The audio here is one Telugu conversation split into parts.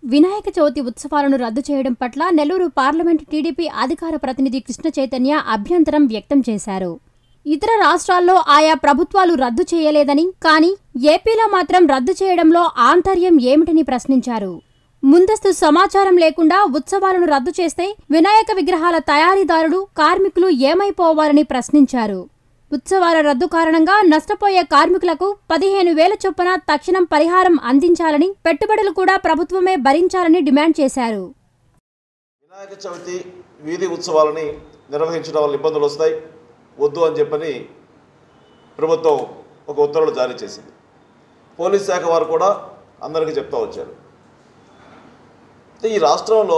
వినాయక చవితి ఉత్సవాలను రద్దు చేయడం పట్ల నెల్లూరు పార్లమెంటు టీడీపీ అధికార ప్రతినిధి కృష్ణ చైతన్య అభ్యంతరం వ్యక్తం చేశారు ఇతర రాష్ట్రాల్లో ఆయా ప్రభుత్వాలు రద్దు చేయలేదని కానీ ఏపీలో మాత్రం రద్దు చేయడంలో ఆంతర్యం ఏమిటని ప్రశ్నించారు ముందస్తు సమాచారం లేకుండా ఉత్సవాలను రద్దు చేస్తే వినాయక విగ్రహాల తయారీదారులు కార్మికులు ఏమైపోవాలని ప్రశ్నించారు ఉత్సవాల రద్దు కారణంగా నష్టపోయే కార్మికులకు పదిహేను వేల చొప్పున తక్షణం పరిహారం అందించాలని పెట్టుబడులు కూడా ప్రభుత్వమే భరించాలని డిమాండ్ చేశారు వినాయక చవితి వీధి ఉత్సవాలని నిర్వహించడం వల్ల ఇబ్బందులు వస్తాయి వద్దు అని చెప్పని ప్రభుత్వం ఒక ఉత్తర్వులు జారీ చేసింది పోలీస్ శాఖ వారు కూడా అందరికీ చెప్తా వచ్చారు అయితే ఈ రాష్ట్రంలో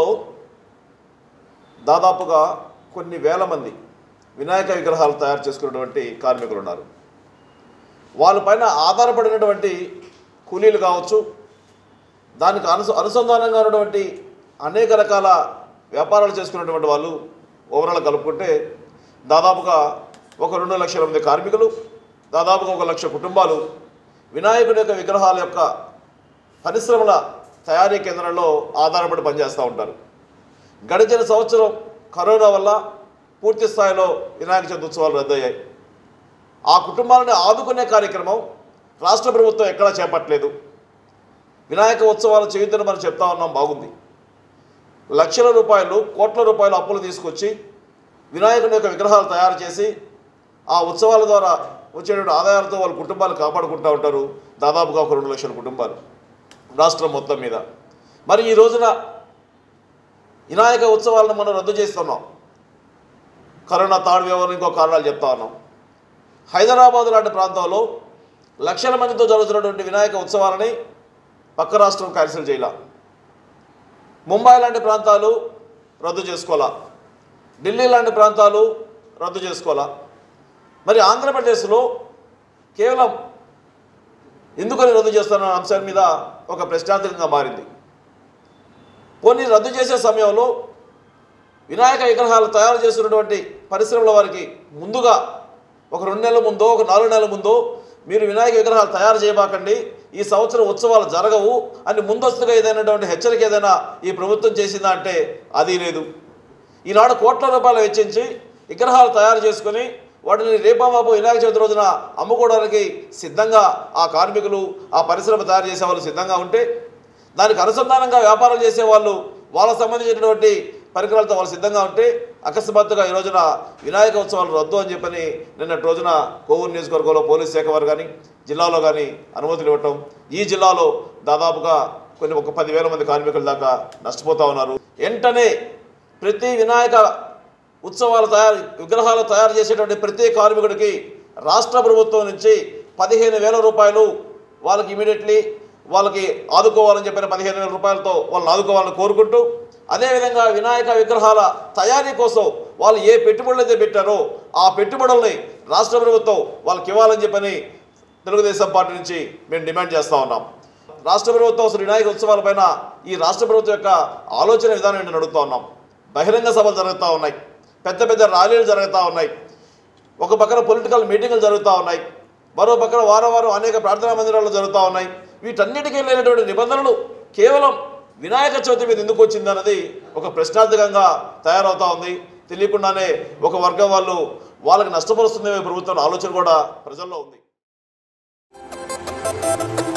దాదాపుగా కొన్ని వేల మంది వినాయక విగ్రహాలు తయారు చేసుకున్నటువంటి కార్మికులు ఉన్నారు వాళ్ళపైన ఆధారపడినటువంటి కూలీలు కావచ్చు దానికి అనుస అనుసంధానంగా ఉన్నటువంటి అనేక రకాల వ్యాపారాలు చేసుకున్నటువంటి వాళ్ళు ఓవరాల్ కలుపుకుంటే దాదాపుగా ఒక రెండు లక్షల మంది కార్మికులు దాదాపుగా ఒక లక్ష కుటుంబాలు వినాయకుడి యొక్క విగ్రహాల యొక్క పరిశ్రమల తయారీ కేంద్రంలో ఆధారపడి పనిచేస్తూ ఉంటారు గడిచిన సంవత్సరం కరోనా వల్ల పూర్తి స్థాయిలో వినాయక చవితి ఉత్సవాలు రద్దయ్యాయి ఆ కుటుంబాలను ఆదుకునే కార్యక్రమం రాష్ట్ర ప్రభుత్వం ఎక్కడా చేపట్టలేదు వినాయక ఉత్సవాలు చేయొద్దని మనం చెప్తా ఉన్నాం బాగుంది లక్షల రూపాయలు కోట్ల రూపాయలు అప్పులు తీసుకొచ్చి వినాయకుని యొక్క విగ్రహాలు తయారు చేసి ఆ ఉత్సవాల ద్వారా వచ్చేటువంటి ఆదాయాలతో వాళ్ళ కుటుంబాలు కాపాడుకుంటూ ఉంటారు దాదాపుగా ఒక రెండు లక్షల కుటుంబాలు రాష్ట్రం మొత్తం మీద మరి ఈ రోజున వినాయక ఉత్సవాలను మనం రద్దు చేస్తున్నాం కరోనా తాడు వ్యవహారం ఇంకో కారణాలు చెప్తా ఉన్నాం హైదరాబాద్ లాంటి ప్రాంతంలో లక్షల మందితో జరుగుతున్నటువంటి వినాయక ఉత్సవాలని పక్క రాష్ట్రం క్యాన్సిల్ చేయాల ముంబై లాంటి ప్రాంతాలు రద్దు చేసుకోవాలా ఢిల్లీ లాంటి ప్రాంతాలు రద్దు చేసుకోవాలా మరి ఆంధ్రప్రదేశ్లో కేవలం ఎందుకని రద్దు చేస్తున్న అంశం మీద ఒక ప్రశ్నార్థకంగా మారింది పోనీ రద్దు చేసే సమయంలో వినాయక విగ్రహాలు తయారు చేస్తున్నటువంటి పరిశ్రమల వారికి ముందుగా ఒక రెండు నెలల ముందో ఒక నాలుగు నెలల ముందో మీరు వినాయక విగ్రహాలు తయారు చేయబాకండి ఈ సంవత్సరం ఉత్సవాలు జరగవు అని ముందస్తుగా ఏదైనటువంటి హెచ్చరిక ఏదైనా ఈ ప్రభుత్వం చేసిందా అంటే అది లేదు ఈనాడు కోట్ల రూపాయలు వెచ్చించి విగ్రహాలు తయారు చేసుకొని వాటిని రేపామాపు వినాయక చవితి రోజున అమ్ముకోవడానికి సిద్ధంగా ఆ కార్మికులు ఆ పరిశ్రమ తయారు చేసే వాళ్ళు సిద్ధంగా ఉంటే దానికి అనుసంధానంగా వ్యాపారం చేసే వాళ్ళు వాళ్ళకు సంబంధించినటువంటి పరికరాలతో వాళ్ళు సిద్ధంగా ఉంటే అకస్మాత్తుగా ఈ రోజున వినాయక ఉత్సవాలు రద్దు అని చెప్పని నిన్నటి రోజున కోవూరు నియోజకవర్గంలో పోలీస్ శాఖ వారు కానీ జిల్లాలో కానీ అనుమతులు ఇవ్వటం ఈ జిల్లాలో దాదాపుగా కొన్ని ఒక పదివేల మంది కార్మికుల దాకా నష్టపోతా ఉన్నారు వెంటనే ప్రతి వినాయక ఉత్సవాలు తయారు విగ్రహాలు తయారు చేసేటువంటి ప్రతి కార్మికుడికి రాష్ట్ర ప్రభుత్వం నుంచి పదిహేను వేల రూపాయలు వాళ్ళకి ఇమీడియట్లీ వాళ్ళకి ఆదుకోవాలని చెప్పిన పదిహేను వేల రూపాయలతో వాళ్ళని ఆదుకోవాలని కోరుకుంటూ అదేవిధంగా వినాయక విగ్రహాల తయారీ కోసం వాళ్ళు ఏ పెట్టుబడులు అయితే పెట్టారో ఆ పెట్టుబడుల్ని రాష్ట్ర ప్రభుత్వం వాళ్ళకి ఇవ్వాలని చెప్పని తెలుగుదేశం పార్టీ నుంచి మేము డిమాండ్ చేస్తూ ఉన్నాం రాష్ట్ర ప్రభుత్వం అసలు వినాయక ఉత్సవాలపైన ఈ రాష్ట్ర ప్రభుత్వం యొక్క ఆలోచన విధానం ఏంటని అడుగుతూ ఉన్నాం బహిరంగ సభలు జరుగుతూ ఉన్నాయి పెద్ద పెద్ద ర్యాలీలు జరుగుతూ ఉన్నాయి ఒక పక్కన పొలిటికల్ మీటింగులు జరుగుతూ ఉన్నాయి మరో పక్కన వారం వారం అనేక ప్రార్థనా మందిరాలు జరుగుతూ ఉన్నాయి వీటన్నిటికీ లేనటువంటి నిబంధనలు కేవలం వినాయక చవితి మీద ఎందుకు వచ్చింది అన్నది ఒక ప్రశ్నార్థకంగా తయారవుతా ఉంది తెలియకుండానే ఒక వర్గం వాళ్ళు వాళ్ళకి నష్టపరుస్తుందేమో ప్రభుత్వం ఆలోచన కూడా ప్రజల్లో ఉంది